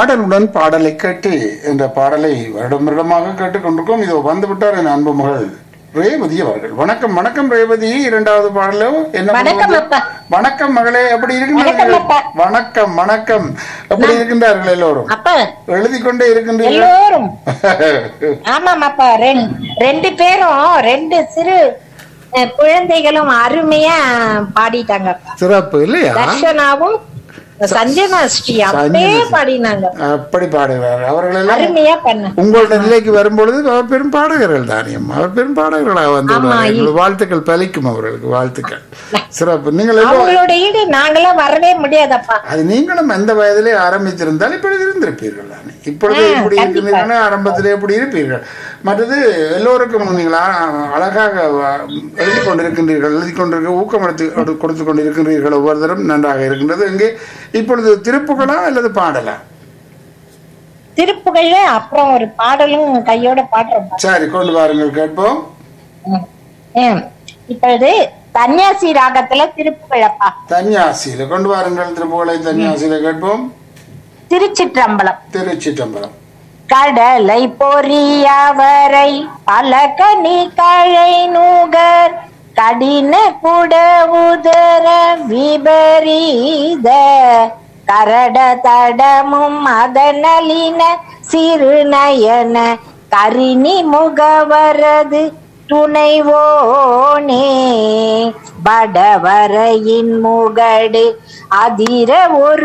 பாடலுடன் பாடலை கேட்டு என்ற பாடலை வருடம் வருடமாக கேட்டுக்கொண்டிருக்கோம் இதோ வந்து விட்டார் என் அன்பு மகள் ரேவதி அவர்கள் வணக்கம் வணக்கம் ரேவதி இரண்டாவது பாடலோ என்ன வணக்கம் பண்ணுவது? அப்பா. வணக்கம் மகளே எப்படி இருக்கின்றார்கள் வணக்கம் அப்பா. வணக்கம் வணக்கம் எப்படி இருக்கின்றார்கள் எல்லோரும் அப்ப எழுதி கொண்டே இருக்கின்றீர்கள் எல்லோரும் ஆமாம் அப்பா ரெண்டு ரெண்டு பேரும் ரெண்டு சிறு அஹ், குழந்தைகளும் அருமையா பாடிட்டாங்க அப்பா. சிறப்பு இல்லையா தர்ஷனாவும் சஞ்சனா ஸ்ரீ அப்படியே சஞ்சனா. பாடினாங்க அப்படி பாடுகிறார் அவர்கள் எல்லாம் அருமையா பண்ண உங்களோட நிலைக்கு வரும்பொழுது அவர் பெரும் பாடகர்கள் தானியம் அவர் பெரும் பாடகர்களாக வந்து ஆமா, விடுவார்கள். எங்கள் வாழ்த்துக்கள் பலிக்கும் அவர்களுக்கு வாழ்த்துக்கள் சிறப்பு நீங்கள் எல்லோரும் அவங்களோட ஈடு நாங்களாம் வரவே முடியாதப்பா அது நீங்களும் எந்த வயதிலே ஆரம்பித்திருந்தால் இப்பொழுது இருந்திருப்பீர்கள் தானே இப்பொழுது ஆ, எப்படி கண்டிப்பா. இருக்கிறீர்கள் ஆரம்பத்திலே எப்படி இருப்பீர்கள் மற்றது எல்லோருக்கும் நீங்கள் அ- அழகாக வ- எழுதி கொண்டிருக்கின்றீர்கள் எழுதி கொண்டிருக்க ஊக்கம் எடுத்து கொடுத்து கொண்டிருக்கின்றீர்கள் ஒவ்வொருத்தரும் நன்றாக இருக்கின்றது இங்கே இப்பொழுது திருப்புகளா அல்லது பாடலா திருப்புகழ அப்புறம் ஒரு பாடலும் கையோட பாடுறோம் சரி கொண்டு வாருங்கள் கேட்போம் ம். ம். இப்பொழுது தன்யாசி ராகத்துல திருப்புகழப்பா தன்யாசியில கொண்டு வாருங்கள் திருப்புகளை தன்யாசியில கேட்போம் திருச்சிற்றம்பலம் திருச்சிட்டம்பலம் கடலை பொறியவரை பலகனி கழை நூகர் கடின குட உதர விபரீத கரட தடமும் அதனலின சிறுநயன கரிணி முகவரது துணைவோனே வடவரையின் முகடு அதிர ஒரு